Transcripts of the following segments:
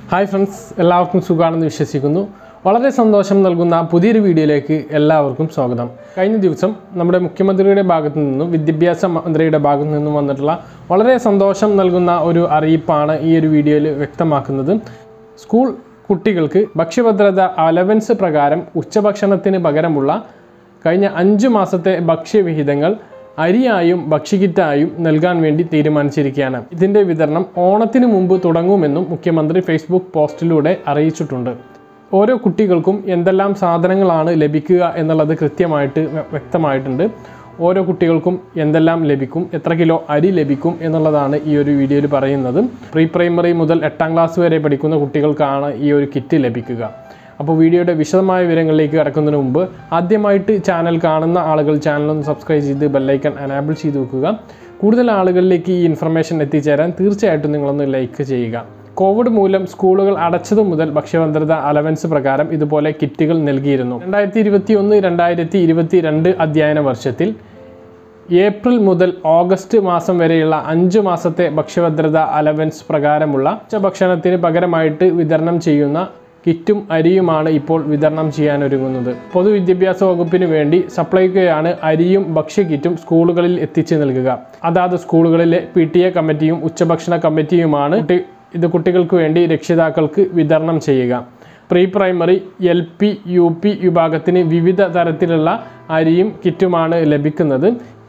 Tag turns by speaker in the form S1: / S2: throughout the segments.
S1: hi friends എല്ലാവർക്കും സുഖമാണെന്ന് വിശ്വസിക്കുന്നു വളരെ സന്തോഷം നൽകുന്ന പുതിയൊരു വീഡിയോയിലേക്ക് എല്ലാവർക്കും സ്വാഗതം കഴിഞ്ഞ ദിവസം നമ്മുടെ മുഖ്യമന്ത്രിയുടെ ഭാഗത്തു നിന്നും വിദ്യാഭ്യാസ മന്ത്രിയുടെ ഭാഗത്തു നിന്നും വന്നിട്ടുള്ള വളരെ സന്തോഷം നൽകുന്ന ഒരു അറിയിപ്പാണ് ഈ ഒരു വീഡിയോയിൽ വ്യക്തമാക്കുന്നത് സ്കൂൾ കുട്ടികൾക്ക് ഭക്ഷ്യഭദ്രത അലവൻസ് പ്രകാരം ഉച്ചഭക്ഷണത്തിന് പകരമുള്ള കഴിഞ്ഞ അഞ്ചു മാസത്തെ ഭക്ഷ്യവിഹിതങ്ങൾ അരിയായും ഭക്ഷ്യക്കിറ്റായും നൽകാൻ വേണ്ടി തീരുമാനിച്ചിരിക്കുകയാണ് ഇതിൻ്റെ വിതരണം ഓണത്തിന് മുമ്പ് തുടങ്ങുമെന്നും മുഖ്യമന്ത്രി ഫേസ്ബുക്ക് പോസ്റ്റിലൂടെ അറിയിച്ചിട്ടുണ്ട് ഓരോ കുട്ടികൾക്കും എന്തെല്ലാം സാധനങ്ങളാണ് ലഭിക്കുക എന്നുള്ളത് കൃത്യമായിട്ട് വ്യ- വ്യക്തമായിട്ടുണ്ട് ഓരോ കുട്ടികൾക്കും എന്തെല്ലാം ലഭിക്കും എത്ര കിലോ അരി ലഭിക്കും എന്നുള്ളതാണ് ഈ ഒരു വീഡിയോയിൽ പറയുന്നത് പ്രീ പ്രൈമറി മുതൽ എട്ടാം ക്ലാസ് വരെ പഠിക്കുന്ന കുട്ടികൾക്കാണ് ഈ ഒരു കിറ്റ് ലഭിക്കുക അപ്പോൾ വീഡിയോയുടെ വിശദമായ വിവരങ്ങളിലേക്ക് കടക്കുന്നതിന് മുമ്പ് ആദ്യമായിട്ട് ചാനൽ കാണുന്ന ആളുകൾ ചാനൽ ഒന്ന് സബ്സ്ക്രൈബ് ചെയ്ത് ബെല്ലൈക്കൺ അനാബിൾ ചെയ്ത് വെക്കുക കൂടുതൽ ആളുകളിലേക്ക് ഈ ഇൻഫർമേഷൻ എത്തിച്ചേരാൻ തീർച്ചയായിട്ടും നിങ്ങളൊന്ന് ലൈക്ക് ചെയ്യുക കോവിഡ് മൂലം സ്കൂളുകൾ അടച്ചതു മുതൽ ഭക്ഷ്യഭദ്രത അലവൻസ് പ്രകാരം ഇതുപോലെ കിറ്റുകൾ നൽകിയിരുന്നു രണ്ടായിരത്തി ഇരുപത്തി ഒന്ന് രണ്ടായിരത്തി ഇരുപത്തി രണ്ട് അധ്യയന വർഷത്തിൽ ഏപ്രിൽ മുതൽ ഓഗസ്റ്റ് മാസം വരെയുള്ള അഞ്ച് മാസത്തെ ഭക്ഷ്യഭദ്രത അലവൻസ് പ്രകാരമുള്ള ഉച്ചഭക്ഷണത്തിന് പകരമായിട്ട് വിതരണം ചെയ്യുന്ന കിറ്റും അരിയുമാണ് ഇപ്പോൾ വിതരണം ചെയ്യാനൊരുങ്ങുന്നത് പൊതുവിദ്യാഭ്യാസ വകുപ്പിന് വേണ്ടി സപ്ലൈകോയാണ് അരിയും ഭക്ഷ്യക്കിറ്റും സ്കൂളുകളിൽ എത്തിച്ചു നൽകുക അതാത് സ്കൂളുകളിലെ പി ടി എ കമ്മിറ്റിയും ഉച്ചഭക്ഷണ കമ്മിറ്റിയുമാണ് കുട്ടി- ഇത് കുട്ടികൾക്ക് വേണ്ടി രക്ഷിതാക്കൾക്ക് വിതരണം ചെയ്യുക pre primary L P U P വിഭാഗത്തിന് വിവിധ തരത്തിലുള്ള അരിയും കിറ്റുമാണ് ലഭിക്കുന്നത്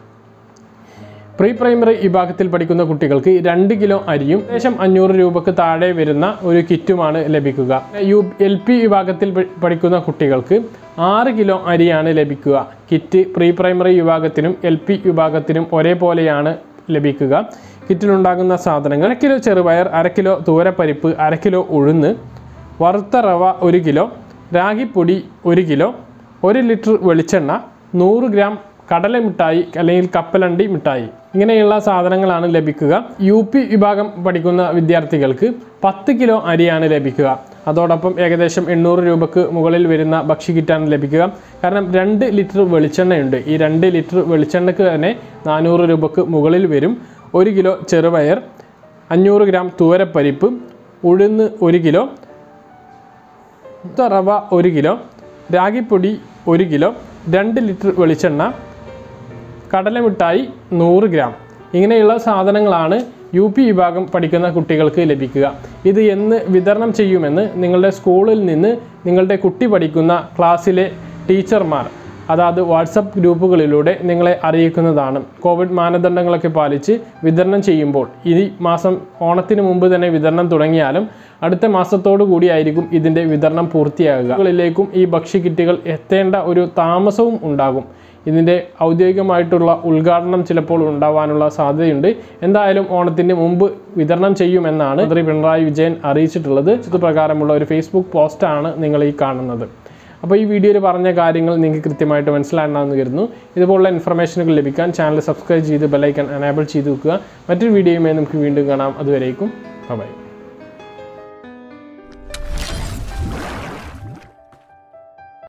S1: പ്രീ പ്രൈമറി വിഭാഗത്തിൽ പഠിക്കുന്ന കുട്ടികൾക്ക് രണ്ട് കിലോ അരിയും ഏകദേശം അഞ്ഞൂറ് രൂപക്ക് താഴെ വരുന്ന ഒരു കിറ്റുമാണ് ലഭിക്കുക യു എൽ പി വിഭാഗത്തിൽ പ- പഠിക്കുന്ന കുട്ടികൾക്ക് ആറ് കിലോ അരിയാണ് ലഭിക്കുക കിറ്റ് പ്രീ പ്രൈമറി വിഭാഗത്തിനും എൽ പി വിഭാഗത്തിനും ഒരേപോലെയാണ് ലഭിക്കുക കിറ്റിലുണ്ടാകുന്ന സാധനങ്ങൾ അര കിലോ ചെറുപയർ അര കിലോ തൂരപ്പരിപ്പ് അര കിലോ ഉഴുന്ന് വറുത്ത റവ ഒരു കിലോ രാഗിപ്പൊടി ഒരു കിലോ ഒരു ലിറ്റർ വെളിച്ചെണ്ണ നൂറ് ഗ്രാം കടല മിഠായി അല്ലെങ്കിൽ കപ്പലണ്ടി മിഠായി ഇങ്ങനെയുള്ള സാധനങ്ങളാണ് ലഭിക്കുക യു പി വിഭാഗം പഠിക്കുന്ന വിദ്യാർത്ഥികൾക്ക് പത്ത് കിലോ അരിയാണ് ലഭിക്കുക അതോടൊപ്പം ഏകദേശം എണ്ണൂറ് രൂപക്ക് മുകളിൽ വരുന്ന ഭക്ഷ്യക്കിറ്റാണ് ലഭിക്കുക കാരണം രണ്ട് ലിറ്റർ വെളിച്ചെണ്ണയുണ്ട് ഈ രണ്ട് ലിറ്റർ വെളിച്ചെണ്ണയ്ക്ക് തന്നെ നാനൂറ് രൂപക്ക് മുകളിൽ വരും ഒരു കിലോ ചെറുപയർ അഞ്ഞൂറ് ഗ്രാം തൂരപ്പരിപ്പ് ഉഴുന്ന് ഒരു കിലോ റവ ഒരു കിലോ രാഗിപ്പൊടി ഒരു കിലോ രണ്ട് ലിറ്റർ വെളിച്ചെണ്ണ കടലമിഠായി നൂറ് ഗ്രാം ഇങ്ങനെയുള്ള സാധനങ്ങളാണ് യു പി വിഭാഗം പഠിക്കുന്ന കുട്ടികൾക്ക് ലഭിക്കുക ഇത് എന്ന് വിതരണം ചെയ്യുമെന്ന് നിങ്ങളുടെ സ്കൂളിൽ നിന്ന് നിങ്ങളുടെ കുട്ടി പഠിക്കുന്ന ക്ലാസ്സിലെ ടീച്ചർമാർ അതായത് വാട്സപ്പ് ഗ്രൂപ്പുകളിലൂടെ നിങ്ങളെ അറിയിക്കുന്നതാണ് കോവിഡ് മാനദണ്ഡങ്ങളൊക്കെ പാലിച്ച് വിതരണം ചെയ്യുമ്പോൾ ഈ മാസം ഓണത്തിന് മുമ്പ് തന്നെ വിതരണം തുടങ്ങിയാലും അടുത്ത മാസത്തോടു കൂടിയായിരിക്കും ഇതിൻ്റെ വിതരണം പൂർത്തിയാകുക ങ്ങളിലേക്കും ഈ ഭക്ഷ്യക്കിറ്റുകൾ എത്തേണ്ട ഒരു താമസവും ഉണ്ടാകും ഇതിൻ്റെ ഔദ്യോഗികമായിട്ടുള്ള ഉദ്ഘാടനം ചിലപ്പോൾ ഉണ്ടാവാനുള്ള സാധ്യതയുണ്ട് എന്തായാലും ഓണത്തിന് മുമ്പ് വിതരണം ചെയ്യുമെന്നാണ് മന്ത്രി പിണറായി വിജയൻ അറിയിച്ചിട്ടുള്ളത് ഇത് പ്രകാരമുള്ള ഒരു ഫേസ്ബുക്ക് പോസ്റ്റാണ് നിങ്ങൾ ഈ കാണുന്നത് അപ്പോൾ ഈ വീഡിയോയിൽ പറഞ്ഞ കാര്യങ്ങൾ നിങ്ങൾക്ക് കൃത്യമായിട്ട് മനസ്സിലാണെന്ന് കരുതുന്നു ഇതുപോലുള്ള ഇൻഫർമേഷനുകൾ ലഭിക്കാൻ ചാനൽ സബ്സ്ക്രൈബ് ചെയ്ത് ബെലൈക്കൺ അനേബിൾ ചെയ്ത് വെക്കുക മറ്റൊരു വീഡിയോയുമായി നമുക്ക് വീണ്ടും കാണാം അതുവരേക്കും ബൈ